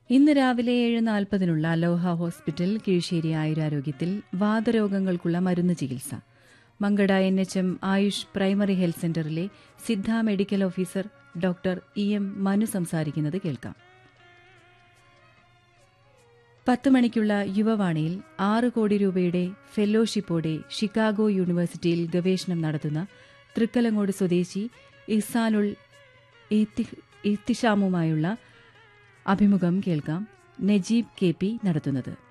ഇന്ന് രാവിലെ ഏഴ് നാൽപ്പതിനുള്ള അലോഹ ഹോസ്പിറ്റൽ കീഴ്ശ്ശേരി ആയുരാരോഗ്യത്തിൽ വാതരോഗങ്ങൾക്കുള്ള മരുന്ന് ചികിത്സ Mankada N H M Ayush primary health സെന്ററിലെ Siddha medical officer doctor E M Manu സംസാരിക്കുന്നത് കേൾക്കാം പത്ത് മണിക്കുള്ള യുവവാണിയിൽ ആറ് കോടി രൂപയുടെ ഫെലോഷിപ്പോടെ ഷിക്കാഗോ യൂണിവേഴ്സിറ്റിയിൽ ഗവേഷണം നടത്തുന്ന തൃക്കലങ്ങോട് സ്വദേശി ഇഹ്സാനുൾ ഇത്തി- ഇഹ്തിഷാമുമായുള്ള അഭിമുഖം കേൾക്കാം നജീബ് കെ പി നടത്തുന്നത്